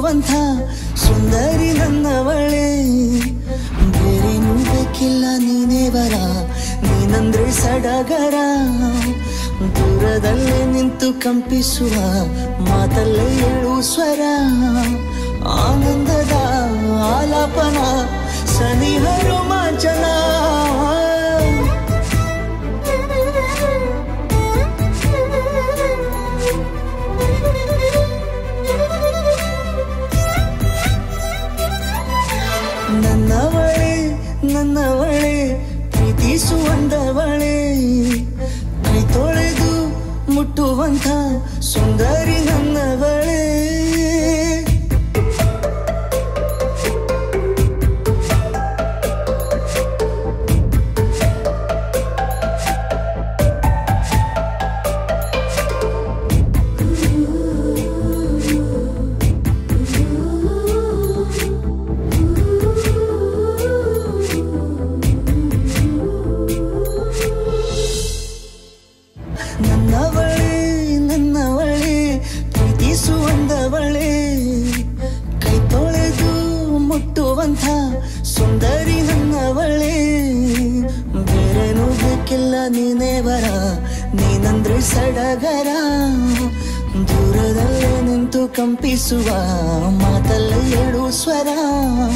ಮುಟ್ಟುವಂಥ ಸುಂದರಿ ನನ್ನವಳೆ ಬೇರೇನು ಬೇಕಿಲ್ಲ ನೀನೇ ಬರ ನೀನಂದ್ರೆ ಸಡಗರ ದೂರದಲ್ಲೇ ನಿಂತು ಕಂಪಿಸುವ ಮಾತಲ್ಲೇ ಏಳು ಸ್ವರ ಆನಂದದ ಆಲಾಪನ ಸನಿಹ ರೋಮಾಂಚನ ನನ್ನವಳೆ ನನ್ನವಳೆ ಪ್ರೀತಿಸುವಂದವಳೆ ಕೈ ತೊಳೆದು ಮುಟ್ಟುವಂಥ ಸುಂದರಿ ನನ್ನವಳೆ ನನ್ನವಳೆ ನನ್ನವಳೆ ಪ್ರೀತಿಸುವಂದವಳೆ ಕೈ ತೊಳೆದು ಮುಟ್ಟುವಂಥ ಸುಂದರಿ ನನ್ನವಳೆ ಬೇರೇನು ಬೇಕಿಲ್ಲ ನೀನೇ ಬರ ನೀನಂದ್ರೆ ಸಡಗರ ದೂರದಲ್ಲೇ ನಿಂತು ಕಂಪಿಸುವ ಮಾತಲ್ಲೇ ಏಳು ಸ್ವರ